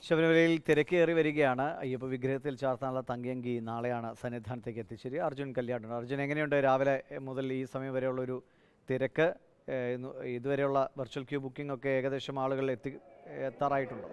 ശബരിമലയിൽ തിരക്കേറി വരികയാണ് അയ്യപ്പ വിഗ്രഹത്തിൽ ചാർത്താനുള്ള തങ്കയങ്കി നാളെയാണ് സന്നിധാനത്തേക്ക് എത്തിച്ചേരി അർജുൻ കല്യാണം അർജുൻ എങ്ങനെയുണ്ട് രാവിലെ മുതൽ ഈ സമയം വരെയുള്ള ഒരു തിരക്ക് ഏഹ്, ഇന്ന് ഇതുവരെയുള്ള വെർച്വൽ ക്യൂ ബുക്കിംഗ് ഒക്കെ ഏകദേശം ആളുകൾ എത്തി എത്താറായിട്ടുണ്ടോ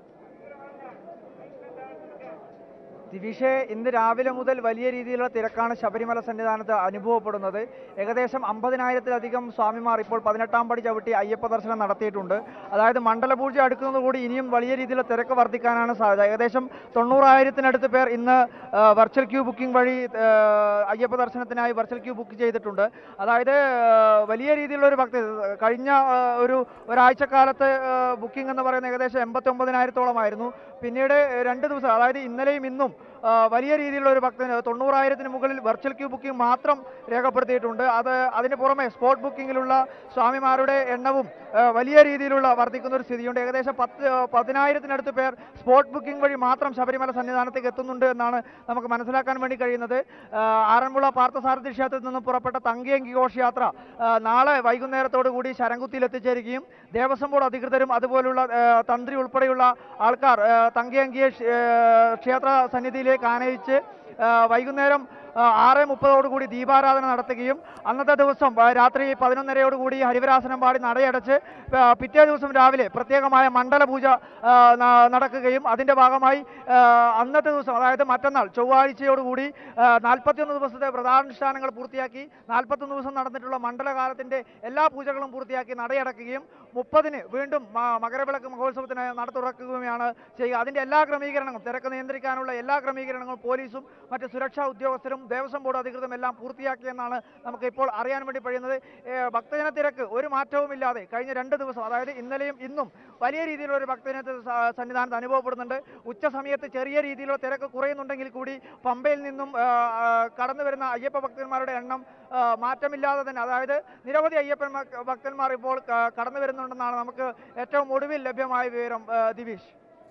ദിവിഷെ ഇന്ന് രാവിലെ മുതൽ വലിയ രീതിയിലുള്ള തിരക്കാണ് ശബരിമല സന്നിധാനത്ത് അനുഭവപ്പെടുന്നത് ഏകദേശം അമ്പതിനായിരത്തിലധികം സ്വാമിമാർ ഇപ്പോൾ പതിനെട്ടാം പടി ചവിട്ടി അയ്യപ്പ ദർശനം നടത്തിയിട്ടുണ്ട് അതായത് മണ്ഡലപൂജ അടുക്കുന്നതോടുകൂടി ഇനിയും വലിയ രീതിയിലുള്ള തിരക്ക് വർദ്ധിക്കാനാണ് സാധ്യത ഏകദേശം തൊണ്ണൂറായിരത്തിനടുത്ത് പേർ ഇന്ന് ആ, വെർച്വൽ ക്യൂ ബുക്കിംഗ് വഴി ആ, അയ്യപ്പ ദർശനത്തിനായി വെർച്വൽ ക്യൂ ബുക്ക് ചെയ്തിട്ടുണ്ട് അതായത് ആ, വലിയ രീതിയിലുള്ള ഒരു ഭക്തി കഴിഞ്ഞ ആ, ഒരു ഒരാഴ്ചക്കാലത്ത് ബുക്കിംഗ് എന്ന് പറയുന്നത് ഏകദേശം എൺപത്തി ഒമ്പതിനായിരത്തോളമായിരുന്നു പിന്നീട് രണ്ട് ദിവസം അതായത് ഇന്നലെയും ഇന്നും ആ, വലിയ രീതിയിലുള്ള ഒരു ഭക്തന് തൊണ്ണൂറായിരത്തിന് മുകളിൽ വെർച്വൽ ക്യൂ ബുക്കിംഗ് മാത്രം രേഖപ്പെടുത്തിയിട്ടുണ്ട് അത് അതിന് പുറമെ സ്പോട്ട് ബുക്കിങ്ങിലുള്ള സ്വാമിമാരുടെ എണ്ണവും ആ, വലിയ രീതിയിലുള്ള വർദ്ധിക്കുന്ന ഒരു സ്ഥിതിയുണ്ട് ഏകദേശം പത്ത് പതിനായിരത്തിനടുത്ത് പേർ സ്പോട്ട് ബുക്കിംഗ് വഴി മാത്രം ശബരിമല സന്നിധാനത്തേക്ക് എത്തുന്നുണ്ട് എന്നാണ് നമുക്ക് മനസ്സിലാക്കാൻ വേണ്ടി കഴിയുന്നത് ആ, ആറന്മുള പാർത്ഥസാരഥി ക്ഷേത്രത്തിൽ നിന്നും പുറപ്പെട്ട തങ്കിയങ്കി ഘോഷയാത്ര ആ, നാളെ വൈകുന്നേരത്തോടു കൂടി ശരംകുത്തിയിൽ എത്തിച്ചേരുകയും ദേവസ്വം ബോർഡ് അധികൃതരും അതുപോലുള്ള ആ, തന്ത്രി ഉൾപ്പെടെയുള്ള ആൾക്കാർ ആ, തങ്കിയങ്കിയെ ക്ഷ- ആ, ക്ഷേത്ര സന്നിധിയിലേക്ക് ആനയിച്ച് ആ, വൈകുന്നേരം ആ, ആറ് മുപ്പതോടുകൂടി ദീപാരാധന നടത്തുകയും അന്നത്തെ ദിവസം ആ, രാത്രി പതിനൊന്നരയോടുകൂടി ഹരിവരാസനം പാടി നടയടച്ച് ആ, പിറ്റേ ദിവസം രാവിലെ പ്രത്യേകമായ മണ്ഡല പൂജ ആ, ന- നടക്കുകയും അതിൻ്റെ ഭാഗമായി ആ, അന്നത്തെ ദിവസം അതായത് മറ്റന്നാൾ ചൊവ്വാഴ്ചയോടുകൂടി നാൽപ്പത്തിയൊന്ന് ദിവസത്തെ വ്രതാനുഷ്ഠാനങ്ങൾ പൂർത്തിയാക്കി നാൽപ്പത്തൊന്ന് ദിവസം നടന്നിട്ടുള്ള മണ്ഡലകാലത്തിൻ്റെ എല്ലാ പൂജകളും പൂർത്തിയാക്കി നടയടക്കുകയും മുപ്പതിന് വീണ്ടും മ- മകരവിളക്ക് മഹോത്സവത്തിന് നട തുറക്കുകയുമാണ് ചെയ്യുക അതിൻ്റെ എല്ലാ ക്രമീകരണങ്ങളും തിരക്ക് നിയന്ത്രിക്കാനുള്ള എല്ലാ ക്രമീകരണങ്ങളും പോലീസും മറ്റ് സുരക്ഷാ ഉദ്യോഗസ്ഥരും ദേവസ്വം ബോർഡ് അധികൃതരും എല്ലാം പൂർത്തിയാക്കിയെന്നാണ് നമുക്ക് ഇപ്പോൾ അറിയാൻ വേണ്ടി കഴിയുന്നത് ഏ, ഭക്തജന തിരക്ക് ഒരു മാറ്റവുമില്ലാതെ കഴിഞ്ഞ രണ്ട് ദിവസം അതായത് ഇന്നലെയും ഇന്നും വലിയ രീതിയിലുള്ള ഒരു ഭക്തജന സ- സന്നിധാനത്ത് അനുഭവപ്പെടുന്നുണ്ട് ഉച്ച സമയത്ത് ചെറിയ രീതിയിലുള്ള തിരക്ക് കുറയുന്നുണ്ടെങ്കിൽ കൂടി പമ്പയിൽ നിന്നും ആ, ആ, കടന്നു വരുന്ന അയ്യപ്പ ഭക്തന്മാരുടെ എണ്ണം ആ, മാറ്റമില്ലാതെ തന്നെ അതായത് നിരവധി അയ്യപ്പൻ ഭക്ത- ഭക്തന്മാർ ഇപ്പോൾ ക- കടന്നു വരുന്നുണ്ടെന്നാണ് നമുക്ക് ഏറ്റവും ഒടുവിൽ ലഭ്യമായ വിവരം ആ, ദിവിഷ്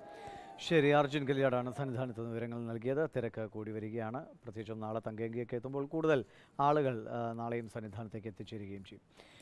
ശരി അർജുൻ കല്യാടാണ് സന്നിധാനത്ത് നിന്ന് വിവരങ്ങൾ നൽകിയത് തിരക്ക് കൂടി വരികയാണ് പ്രത്യേകിച്ചും നാളെ തങ്കയങ്കിയൊക്കെ എത്തുമ്പോൾ കൂടുതൽ ആളുകൾ ആ, നാളെയും സന്നിധാനത്തേക്ക് എത്തിച്ചേരുകയും ചെയ്യും